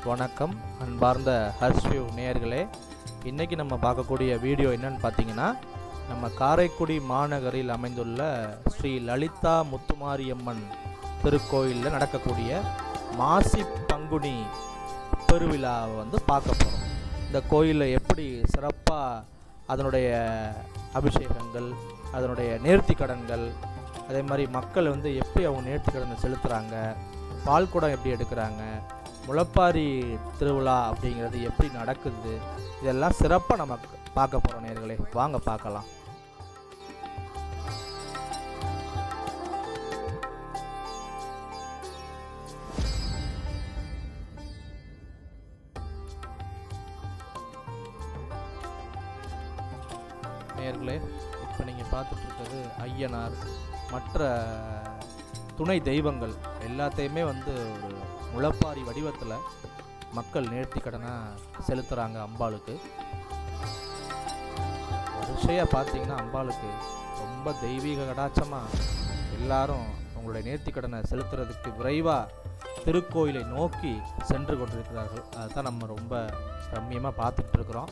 வணக்கம் அன்பார்ந்த ஹர்ஷ்வியூ நேயர்களே இன்றைக்கி நம்ம பார்க்கக்கூடிய வீடியோ என்னன்னு பார்த்தீங்கன்னா நம்ம காரைக்குடி மாநகரில் அமைந்துள்ள ஸ்ரீ லலிதா முத்துமாரியம்மன் திருக்கோயிலில் நடக்கக்கூடிய மாசி பங்குனி பெருவிழாவை வந்து பார்க்க போகிறோம் இந்த கோயிலில் எப்படி சிறப்பாக அதனுடைய அபிஷேகங்கள் அதனுடைய நேர்த்தி கடன்கள் அதே மாதிரி மக்கள் வந்து எப்படி அவங்க நேர்த்தி கடனை செலுத்துகிறாங்க பால் குடம் எப்படி எடுக்கிறாங்க முளப்பாரி திருவிழா அப்படிங்கிறது எப்படி நடக்குது இதெல்லாம் சிறப்பாக நம்ம பார்க்க போகிறோம் நேர்களே வாங்க பார்க்கலாம் நேர்களே இப்போ நீங்கள் பார்த்துட்டு இருக்கிறது ஐயனார் மற்ற துணை தெய்வங்கள் எல்லாத்தையுமே வந்து ஒரு முளப்பாரி வடிவத்தில் மக்கள் நேர்த்தி கடனாக செலுத்துகிறாங்க அம்பாளுக்கு வரிசையாக பார்த்தீங்கன்னா அம்பாளுக்கு ரொம்ப தெய்வீக கடாட்சமாக எல்லாரும் உங்களுடைய நேர்த்தி கடனை செலுத்துறதுக்கு விரைவாக திருக்கோயிலை நோக்கி சென்று கொண்டிருக்கிறார்கள் அதுதான் நம்ம ரொம்ப ரம்மியமாக பார்த்துட்டு இருக்கிறோம்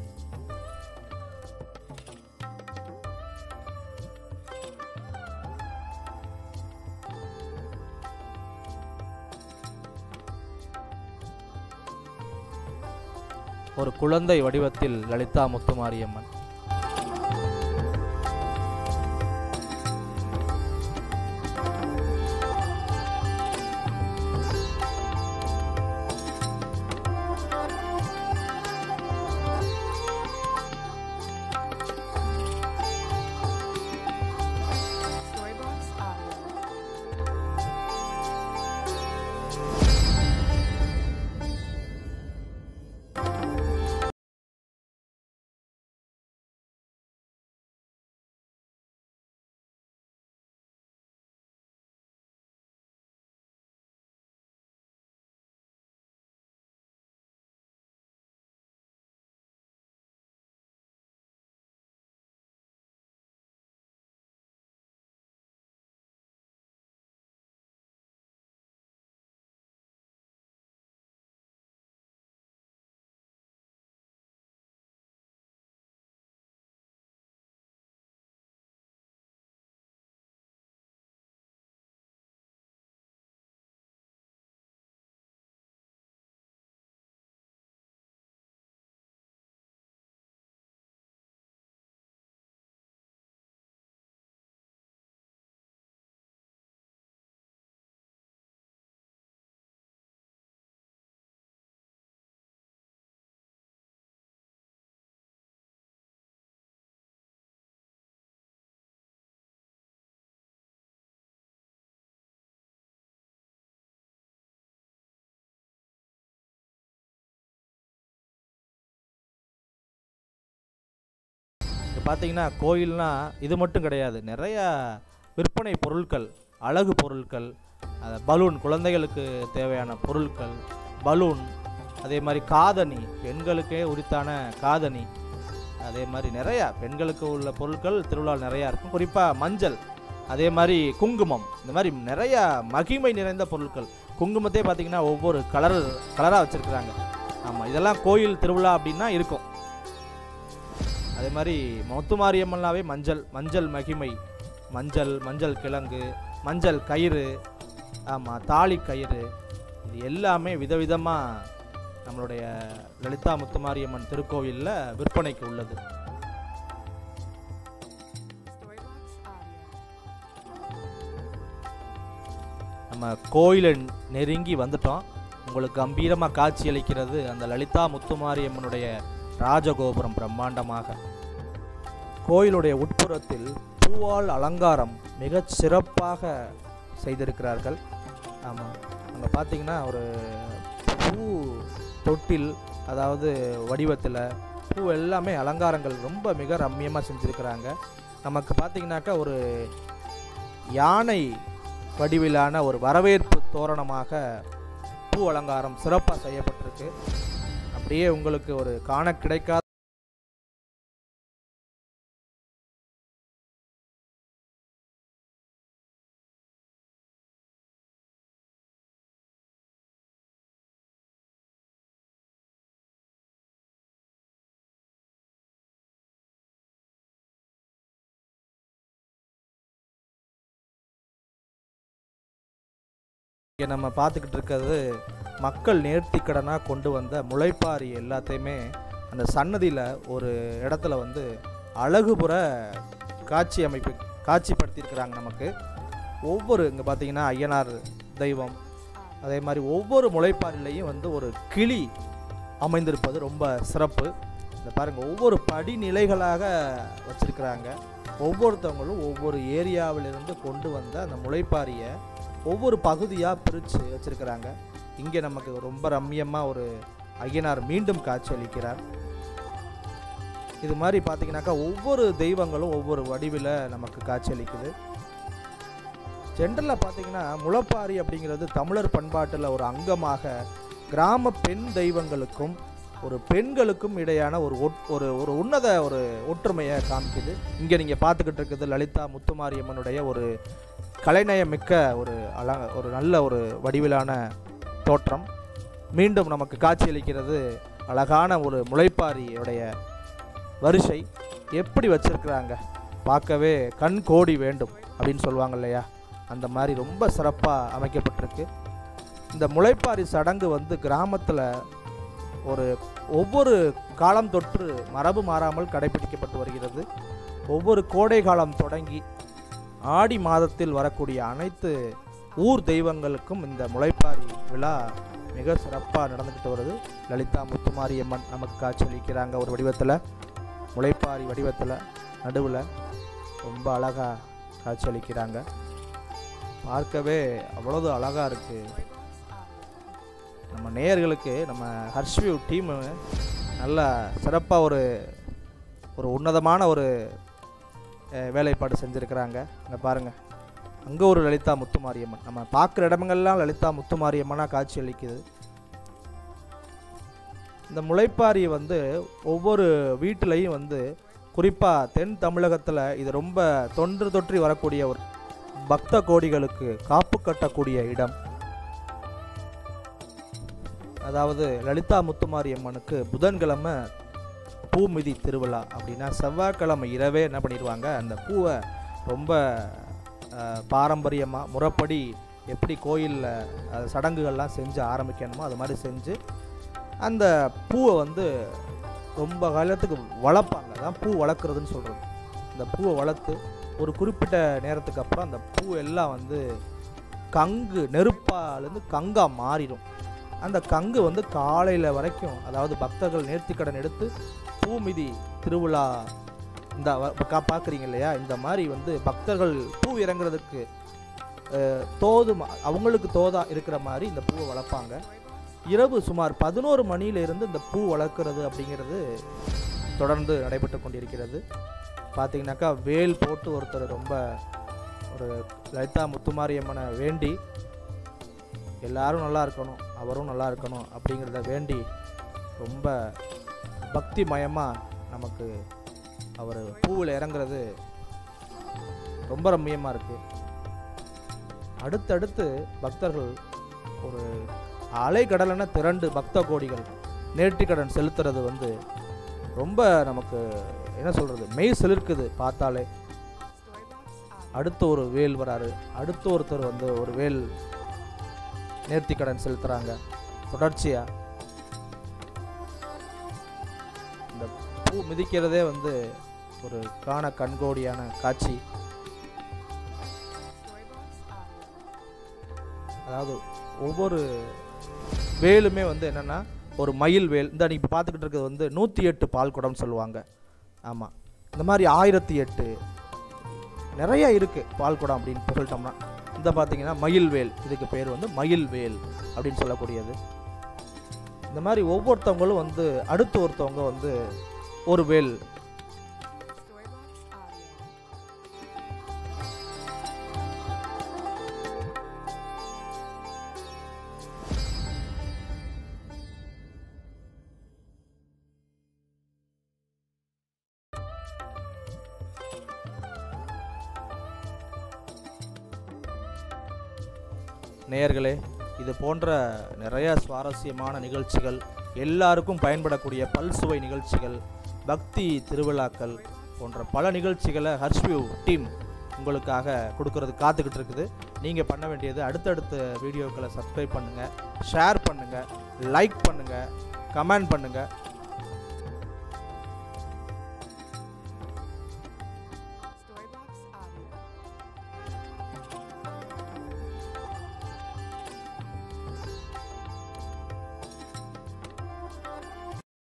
ஒரு குழந்தை வடிவத்தில் லலிதா முத்துமாரியம்மன் Storybox Audio. இது பார்த்தீங்கன்னா கோயில்னா இது மட்டும் கிடையாது நிறையா விற்பனை பொருட்கள் அழகு பொருட்கள் அது பலூன் குழந்தைகளுக்கு தேவையான பொருட்கள் பலூன் அதே மாதிரி காதணி பெண்களுக்கே உரித்தான காதணி அதே மாதிரி நிறையா பெண்களுக்கு உள்ள பொருட்கள் திருவிழாவில் நிறையா இருக்கும் குறிப்பாக மஞ்சள் அதே மாதிரி குங்குமம் இந்த மாதிரி நிறையா மகிமை நிறைந்த பொருட்கள் குங்குமத்தையே பார்த்தீங்கன்னா ஒவ்வொரு கலர் கலராக வச்சுருக்குறாங்க ஆமாம் இதெல்லாம் கோயில் திருவிழா அப்படின்னா இருக்கும் அதே மாதிரி முத்துமாரியம்மன்னாவே மஞ்சள் மஞ்சள் மகிமை மஞ்சள் மஞ்சள் கிழங்கு மஞ்சள் கயிறு ஆமாம் தாலி கயிறு இது எல்லாமே விதவிதமாக நம்மளுடைய லலிதா முத்துமாரியம்மன் திருக்கோவிலில் விற்பனைக்கு உள்ளது Storybox Audio. நம்ம கோயிலை நெருங்கி வந்துட்டோம் உங்களுக்கு கம்பீரமாக காட்சியளிக்கிறது அந்த லலிதா முத்துமாரியம்மனுடைய ராஜகோபுரம் பிரம்மாண்டமாக கோயிலுடைய உட்புறத்தில் பூவால் அலங்காரம் மிகச் சிறப்பாக செய்திருக்கிறார்கள் ஆமாம் அங்கே பார்த்தீங்கன்னா ஒரு பூ தொட்டில் அதாவது வடிவத்தில் பூ எல்லாமே அலங்காரங்கள் ரொம்ப மிக ரம்மியமாக செஞ்சுருக்கிறாங்க நமக்கு பார்த்தீங்கன்னாக்கா ஒரு யானை வடிவிலான ஒரு வரவேற்பு தோரணமாக பூ அலங்காரம் சிறப்பாக செய்யப்பட்டிருக்கு அப்படியே உங்களுக்கு ஒரு காண கிடைக்காத இங்கே நம்ம பார்த்துக்கிட்டு இருக்கிறது மக்கள் நேர்த்திக்கடனாக கொண்டு வந்த முளைப்பாரி எல்லாத்தையுமே அந்த சன்னதியில் ஒரு இடத்துல வந்து அழகுபுற காட்சி அமைப்பு காட்சிப்படுத்தியிருக்கிறாங்க நமக்கு ஒவ்வொரு இங்கே பார்த்தீங்கன்னா ஐயனார் தெய்வம் அதே மாதிரி ஒவ்வொரு முளைப்பாரிலையும் வந்து ஒரு கிளி அமைந்திருப்பது ரொம்ப சிறப்பு இந்த பாருங்கள் ஒவ்வொரு படிநிலைகளாக வச்சுருக்கிறாங்க ஒவ்வொருத்தவங்களும் ஒவ்வொரு ஏரியாவிலிருந்து கொண்டு வந்த அந்த முளைப்பாரியை ஒவ்வொரு பகுதியாக பிரித்து வச்சுருக்கிறாங்க இங்கே நமக்கு ரொம்ப ரம்மியமாக ஒரு ஐயனார் மீண்டும் காட்சி அளிக்கிறார் இது மாதிரி பார்த்தீங்கன்னாக்கா ஒவ்வொரு தெய்வங்களும் ஒவ்வொரு வடிவில் நமக்கு காட்சி அளிக்குது ஜென்ரலாக பார்த்தீங்கன்னா முளைப்பாரி அப்படிங்கிறது தமிழர் பண்பாட்டில் ஒரு அங்கமாக கிராம பெண் தெய்வங்களுக்கும் ஒரு பெண்களுக்கும் இடையான ஒரு ஒட் ஒரு ஒரு உன்னத ஒரு ஒற்றுமையை காமிக்குது இங்கே நீங்கள் பார்த்துக்கிட்டு இருக்குது லலிதா முத்துமாரியம்மனுடைய ஒரு கலைநயம் மிக்க ஒரு அழ ஒரு நல்ல ஒரு வடிவிலான தோற்றம் மீண்டும் நமக்கு காட்சியளிக்கிறது அழகான ஒரு முளைப்பாரியுடைய வரிசை எப்படி வச்சிருக்கிறாங்க பார்க்கவே கண் கோடி வேண்டும் அப்படின்னு சொல்லுவாங்க இல்லையா அந்த மாதிரி ரொம்ப சிறப்பாக அமைக்கப்பட்டிருக்கு இந்த முளைப்பாரி சடங்கு வந்து கிராமத்தில் ஒரு ஒவ்வொரு காலம் தொற்று மரபு மாறாமல் கடைபிடிக்கப்பட்டு வருகிறது ஒவ்வொரு கோடை காலம் தொடங்கி ஆடி மாதத்தில் வரக்கூடிய அனைத்து ஊர் தெய்வங்களுக்கும் இந்த முளைப்பாரி விழா மிக சிறப்பாக நடந்துக்கிட்டு வருது லலிதா முத்துமாரியம்மன் நமக்கு காட்சியளிக்கிறாங்க ஒரு வடிவத்தில் முளைப்பாரி வடிவத்தில் நடுவில் ரொம்ப அழகாக காட்சியளிக்கிறாங்க பார்க்கவே அவ்வளவு அழகாக இருக்குது நம்ம நேயர்களுக்கு நம்ம ஹர்ஷ்வியூ டீமு நல்ல சிறப்பாக ஒரு ஒரு உன்னதமான ஒரு அஹ், வேலைப்பாடு செஞ்சுருக்கிறாங்க இங்கே பாருங்கள் அங்கே ஒரு லலிதா முத்துமாரியம்மன் நம்ம பார்க்குற இடமெல்லாம் லலிதா முத்துமாரியம்மனாக காட்சி அளிக்குது இந்த முளைப்பாரி வந்து ஒவ்வொரு வீட்டிலையும் வந்து குறிப்பாக தென் தமிழகத்தில் இது ரொம்ப தொன்று தொற்றி வரக்கூடிய ஒரு பக்த கோடிகளுக்கு காப்பு கட்டக்கூடிய இடம் அதாவது லலிதா முத்துமாரியம்மனுக்கு புதன்கிழமை பூமிதி திருவிழா அப்படின்னா செவ்வாய்க்கிழமை இரவே என்ன பண்ணிடுவாங்க அந்த பூவை ரொம்ப பாரம்பரியமாக முறைப்படி எப்படி கோயிலில் சடங்குகள்லாம் செஞ்சு ஆரம்பிக்கணுமோ அது மாதிரி செஞ்சு அந்த பூவை வந்து ரொம்ப காலத்துக்கு வளர்ப்பாங்க அதான் பூ வளர்க்குறதுன்னு சொல்கிறது அந்த பூவை வளர்த்து ஒரு குறிப்பிட்ட நேரத்துக்கு அப்புறம் அந்த பூ எல்லாம் வந்து கங்கு நெருப்பாலேருந்து கங்காக மாறிடும் அந்த கங்கு வந்து காலையில் வரைக்கும் அதாவது பக்தர்கள் நேர்த்திக்கடன் எடுத்து பூமிதி திருவிழா இந்த பார்க்குறீங்க இல்லையா இந்த மாதிரி வந்து பக்தர்கள் பூ இறங்குறதுக்கு அஹ், தோது ம- அவங்களுக்கு தோதா இருக்கிற மாதிரி இந்த பூவை வளர்ப்பாங்க இரவு சுமார் பதினோரு மணியிலிருந்து இந்த பூ வளர்க்குறது அப்படிங்கிறது தொடர்ந்து நடைபெற்று கொண்டிருக்கிறது பார்த்தீங்கன்னாக்கா வேல் போட்டு ஒருத்தர் ரொம்ப ஒரு லலிதா முத்துமாரியம்மனை வேண்டி எல்லாரும் நல்லா இருக்கணும் அவரும் நல்லா இருக்கணும் அப்படிங்கிறத வேண்டி ரொம்ப பக்தி மயமாக நமக்கு அவர் பூவில் இறங்குறது ரொம்ப ரம்மியமாக இருக்குது அடுத்தடுத்து பக்தர்கள் ஒரு அலைக்கடலென திரண்டு பக்த கோடிகள் நேர்த்திக்கடன் செலுத்துறது வந்து ரொம்ப நமக்கு என்ன சொல்கிறது மெய் சிலிர்க்குது பார்த்தாலே Storybox audio. அடுத்து ஒரு வேல் வராரு அடுத்து ஒருத்தர் வந்து ஒரு வேல் நேர்த்திக்கடன் செலுத்துகிறாங்க தொடர்ச்சியாக இந்த பூ மிதிக்கிறதே வந்து ஒரு காண கண்கோடியான காட்சி Storybox audio. அதாவது ஒவ்வொரு வேலுமே வந்து என்னென்னா ஒரு மயில் வேல் இந்த இப்போ பார்த்துக்கிட்டு இருக்கிறது வந்து நூற்றி எட்டு பால் குடம்னு சொல்லுவாங்க ஆமாம் இந்த மாதிரி ஆயிரத்தி எட்டு நிறைய இருக்குது பால் குடம் அப்படின்னு சொல்லிட்டோம்னா இந்த பார்த்தீங்கன்னா மயில் வேல் இதுக்கு பேர் வந்து மயில் வேல் அப்படின்னு சொல்லக்கூடியது இந்த மாதிரி ஒவ்வொருத்தவங்களும் வந்து அடுத்து ஒருத்தவங்க வந்து ஒரு வேல் Storybox audio. நேயர்களே இது போன்ற நிறைய சுவாரஸ்யமான நிகழ்ச்சிகள் எல்லாருக்கும் பயன்படக்கூடிய பல்சுவை நிகழ்ச்சிகள் பக்தி திருவிழாக்கள் போன்ற பல நிகழ்ச்சிகளை ஹர்ஷ்வியூ டீம் உங்களுக்காக கொடுக்கறது காத்துக்கிட்டு இருக்குது நீங்கள் பண்ண வேண்டியது அடுத்தடுத்த வீடியோக்களை சப்ஸ்கிரைப் பண்ணுங்கள் ஷேர் பண்ணுங்கள் லைக் பண்ணுங்கள் கமெண்ட் பண்ணுங்கள்